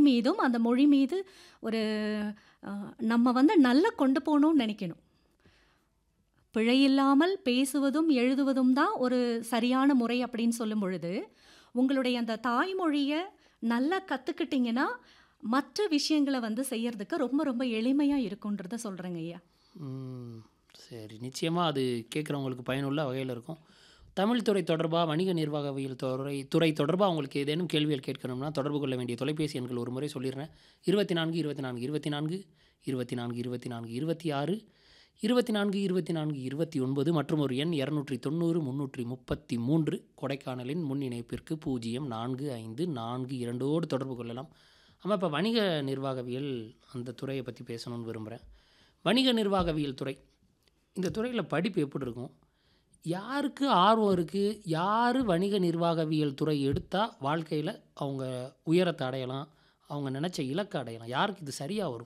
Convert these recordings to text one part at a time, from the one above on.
மீதும், அந்த மொழி மீது ஒரு அ நம்ம வந்து நல்லா கொண்டு போணும்னு நெனைக்கணும். பிழையில்லாமல் பேசுவதும், எழுதுவதும் தான் ஒரு சரியான முறை அப்படின்னு சொல்லும் பொழுது, உங்களுடைய அந்த தாய்மொழிய நல்லா கத்துக்கிட்டீங்கன்னா, மற்ற விஷயங்கள வந்து செய்யறதுக்கு ரொம்ப ரொம்ப எளிமையா இருக்குன்றத சொல்றேங்க ஐயா. ம். சரி. நிச்சயமா அது கேட்குறவங்களுக்கு பயனுள்ள வகையில இருக்கும். தமிழ் துறை தொடர்பா, வணிக நிர்வாகவியல் துறை துறை தொடர்பா உங்களுக்கு ஏதேனும் கேள்விகள் கேட்கணும்னா, தொடர்பு கொள்ள வேண்டிய தொலைபேசி எண்கள் ஒரு முறை சொல்லிடுறேன். 24 24 24 24 24 26 24 24 29 மற்றும் ஒரு எண் 290 333 கொடைக்கானலின் முன் இணைப்பிற்கு 0454 ஓடு தொடர்பு கொள்ளலாம். ஆமா, இப்ப வணிக நிர்வாகவியல் அந்த துறைய பத்தி பேசணும்னு விரும்புறேன். வணிக நிர்வாகவியல் துறை. இந்த துறையில படிப்பு எப்படி இருக்கும்? யாருக்கு ஆர்வம் இருக்கு? யாரு வணிக நிர்வாகவியல் துறை எடுத்தா வாழ்க்கையில அவங்க உயரத்த அடையலாம்? அவங்க நெனச்ச இலக்க அடையலாம்? யாருக்கு இது சரியா வரும்?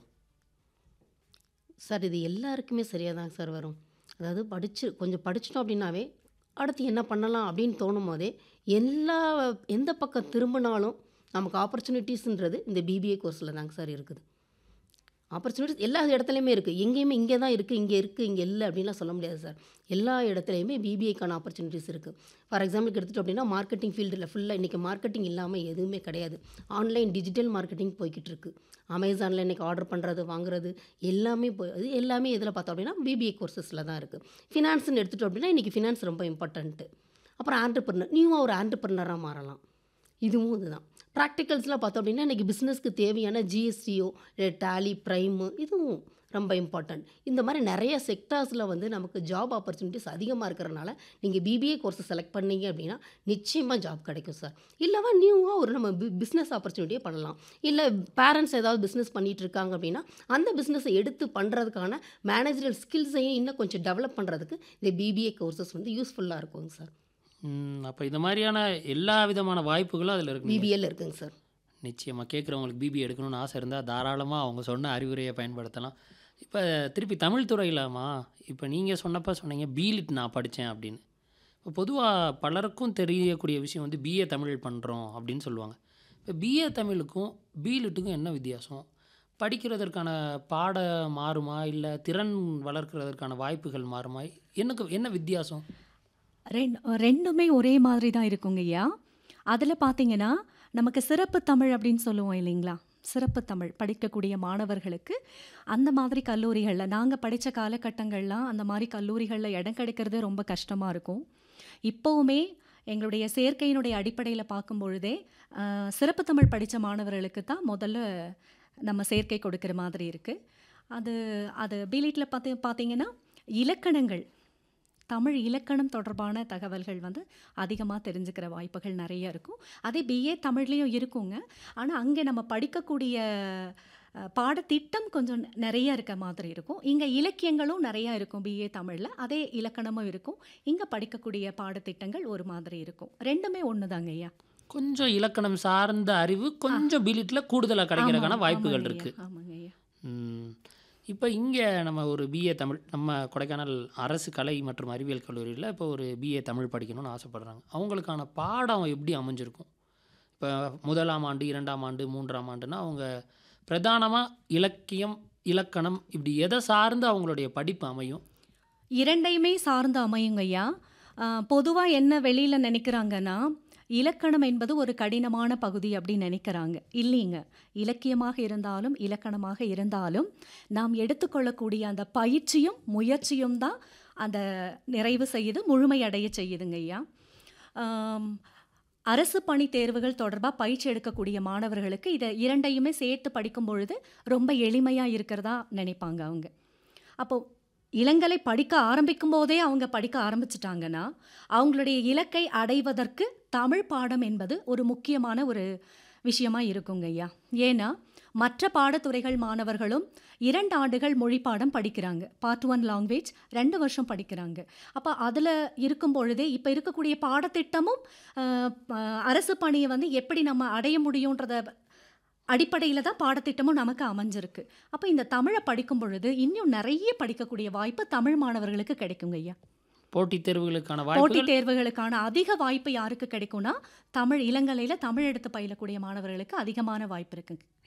சார் இது எல்லாருக்குமே சரியா தாங்க சார் வரும். அதாவது படிச்சு கொஞ்சம் படிச்சுட்டோம் அப்படின்னாவே, அடுத்து என்ன பண்ணலாம் அப்படின்னு தோணும்போதே, எல்லா எந்த பக்கம் திரும்பினாலும் நமக்கு ஆப்பர்ச்சுனிட்டீஸ்ன்றது இந்த பிபிஏ கோர்ஸ்ல தாங்க சார் இருக்குது. ஆப்பர்ச்சுனிட்டீஸ் எல்லா இடத்துலயுமே இருக்கு. எங்கேயுமே இங்கே தான் இருக்கு, இங்கே இருக்கு, இங்கே இல்ல அப்படின்லாம் சொல்ல முடியாது சார். எல்லா இடத்துலயுமே பிபிஏக்கான ஆப்பர்ச்சுனிட்டீஸ் இருக்கு. ஃபார் எக்ஸாம்பிளுக்கு எடுத்துட்டோம் அப்படின்னா, மார்க்கெட்டிங் ஃபீல்டுல ஃபுல்லா இன்னைக்கு மார்க்கெட்டிங் இல்லாம எதுவுமே கிடையாது. ஆன்லைன் டிஜிட்டல் மார்க்கெட்டிங் போய்க்கிட்டு இருக்கு. அமேசான்ல இன்னைக்கு ஆர்டர் பண்றது, வாங்குறது எல்லாமே போய் அது எல்லாமே எதில பார்த்தோம் அப்படின்னா, பிபிஏ கோர்சஸ்ல தான் இருக்கு. ஃபினான்ஸ்ன்னு எடுத்துட்டோம் அப்படின்னா, இன்னைக்கு ஃபினான்ஸ் ரொம்ப இம்பார்ட்டன்ட்டு. அப்புறம் ஆன்டர்பிரினர் நியூவா ஒரு ஆன்டர்பிரினரா மாறலாம். இதுவும் இதுதான். ப்ராக்டிகல்ஸ்லாம் பார்த்தோம் அப்படின்னா, இன்னைக்கு பிசினஸ்க்கு தேவையான ஜிஎஸ்டிஓ, டேலி, பிரைமு இதுவும் ரொம்ப இம்பார்ட்டன்ட். இந்த மாரி நெறைய செக்டார்ஸ்ல வந்து நமக்கு ஜாப் ஆப்பர்ச்சுனிட்டீஸ் அதிகமா இருக்கிறனால, நீங்க பிபிஏ கோர்ஸ் செலக்ட் பண்ணீங்க அப்படின்னா, நிச்சயமா ஜாப் கிடைக்கும் சார். இல்லவா நியூவா ஒரு நம்ம பி பிசினஸ் ஆப்பர்ச்சுனிட்டியே பண்ணலாம். இல்ல பேரண்ட்ஸ் ஏதாவது பிசினஸ் பண்ணிட்டு இருக்காங்க அப்படின்னா, அந்த பிசினஸ எடுத்து பண்றதுக்கான மேனேஜரியல் ஸ்கில்ஸையும் இன்னும் கொஞ்சம் டெவலப் பண்றதுக்கு இந்த பிபிஏ கோர்சஸ் வந்து யூஸ்ஃபுல்லா இருக்குங்க சார். ம். அப்ப இந்த மாரியான எல்லா விதமான வாய்ப்புகளும் அதில இருக்குங்க. பிபிஏல இருக்குங்க சார். நிச்சயமா. கேட்குறவங்களுக்கு பிபிஏ எடுக்கணும்னு ஆசை இருந்தா, தாராளமா அவங்க சொன்ன அறிவுரைய பயன்படுத்தலாம். இப்ப திருப்பி தமிழ் துறையிலம்மா, இப்ப நீங்க சொன்னப்ப சொன்னீங்க, பிலிட் நான் படிச்சேன் அப்படின்னு. இப்ப பொதுவா பலருக்கும் தெரியக்கூடிய விஷயம் வந்து பிஏ தமிழ் பண்றோம் அப்படின்னு சொல்லுவாங்க. இப்ப பிஏ தமிழுக்கும், பிலிட்டுக்கும் என்ன வித்தியாசம்? படிக்கிறதற்கான பாடம் மாறுமா? இல்ல திறன் வளர்க்கிறதற்கான வாய்ப்புகள் மாறுமா? எனக்கு என்ன வித்தியாசம்? ரெண் 2மே ஒரே மாதிரி தான் இருக்குங்கய்யா. அதில பார்த்தீங்கன்னா, நமக்கு சிறப்பு தமிழ் அப்படின்னு சொல்லுவோம் இல்லைங்களா? சிறப்பு தமிழ் படிக்கக்கூடிய மாணவர்களுக்கு, அந்த மாதிரி கல்லூரிகள்ல நாங்க படிச்ச காலகட்டங்கள்லாம் அந்த மாரி கல்லூரிகள்ல இடம் கிடைக்கிறதே ரொம்ப கஷ்டமா இருக்கும். இப்பவுமே எங்களுடைய சேர்க்கையினுடைய அடிப்படையில பார்க்கும் பொழுதே, அ சிறப்பு தமிழ் படிச்ச மாணவர்களுக்கு தான் முதல்ல நம்ம சேர்க்கை கொடுக்கிற மாதிரி இருக்கு. அது அது பிலிட்ல பாத்து பார்த்தீங்கன்னா, இலக்கணங்கள், தமிழ் இலக்கணம் தொடர்பான தகவல்கள் வந்து அதிகமா தெரிஞ்சுக்கிற வாய்ப்புகள் நெறைய இருக்கும். அதே பிஏ தமிழ்லயும் இருக்குங்க. ஆனா, அங்க நம்ம படிக்கக்கூடிய அ பாடத்திட்டம் கொஞ்சம் நெறைய இருக்க மாதிரி இருக்கும். இங்க இலக்கியங்களும் நெறையா இருக்கும் பிஏ தமிழ்ல. அதே இலக்கணமும் இருக்கும். இங்க படிக்கக்கூடிய பாடத்திட்டங்கள் ஒரு மாதிரி இருக்கும். 2மே ஒண்ணு தாங்க ஐயா. கொஞ்சம் இலக்கணம் சார்ந்த அறிவு கொஞ்சம் பிலிட்ல கூடுதலா கிடைக்கிறதுக்கான ஆமாம், வாய்ப்புகள் ஆமாங்க இருக்கு. ஐயா. ஆமாங்க ஐயா. ம். இப்ப இங்க நம்ம ஒரு பிஏ தமிழ் நம்ம கொடைக்கானல் அரசு கலை மற்றும் அறிவியல் கல்லூரியில இப்போ ஒரு பிஏ தமிழ் படிக்கணும்னு ஆசைப்படுறாங்க. அவங்களுக்கான பாடம் எப்படி அமைஞ்சிருக்கும்? இப்ப 1ஆம் ஆண்டு, 2ஆம் ஆண்டு, 3ஆம் ஆண்டுன்னா அவங்க பிரதானமா இலக்கியம், இலக்கணம் இப்படி எத சார்ந்து அவங்களுடைய படிப்பு அமையும்? 2யுமே சார்ந்து அமையுங்க ஐயா. அ பொதுவா என்ன வெளியில நெனைக்கிறாங்கன்னா, இலக்கணம் என்பது ஒரு கடினமான பகுதி அப்படின்னு நெனைக்கிறாங்க. இல்லீங்க. இலக்கியமாக இருந்தாலும், இலக்கணமாக இருந்தாலும், நாம் எடுத்துக்கொள்ளக்கூடிய அந்த பயிற்சியும், முயற்சியும் தான் அந்த நிறைவு செய்யுது, முழுமையடைய செய்யுதுங்க ஐயா. ஆம். அரசு பணி தேர்வுகள் தொடர்பா பயிற்சி எடுக்கக்கூடிய மாணவர்களுக்கு இத 2யுமே சேர்த்து படிக்கும் பொழுது, ரொம்ப எளிமையா இருக்கிறதா நெனைப்பாங்க அவங்க. அப்போ இளங்கலை படிக்க ஆரம்பிக்கும்போதே அவங்க படிக்க ஆரம்பிச்சுட்டாங்கன்னா, அவங்களுடைய இலக்கை அடைவதற்கு தமிழ் பாடம் என்பது ஒரு முக்கியமான ஒரு விஷயமா இருக்குங்க ஐயா. ஏன்னா, மற்ற பாடத்துறைகள் மாணவர்களும் 2 ஆண்டுகள் மொழி பாடம் படிக்கிறாங்க. பார்ட் 1 லாங்குவேஜ் 2 வருஷம் படிக்கிறாங்க. அப்ப அதில இருக்கும் பொழுதே, இப்ப இருக்கக்கூடிய பாடத்திட்டமும் அ ப அரசு பணிய வந்து எப்படி நம்ம அடைய முடியுன்றத அடிப்படையில தான் பாடத்திட்டமும் நமக்கு அமைஞ்சிருக்கு. அப்ப இந்த தமிழ படிக்கும் பொழுது, இன்னும் நெறைய படிக்கக்கூடிய வாய்ப்பு தமிழ் மாணவர்களுக்கு கிடைக்குங்க ஐயா. போட்டித் தேர்வுகளுக்கான போட்டித் வாய்ப்புகள் தேர்வுகளுக்கான அதிக வாய்ப்பு யாருக்கு கிடைக்கும்னா, தமிழ் இளங்கலையில தமிழ் எடுத்து பயிலக்கூடிய மாணவர்களுக்கு அதிகமான வாய்ப்பு இருக்குங்க.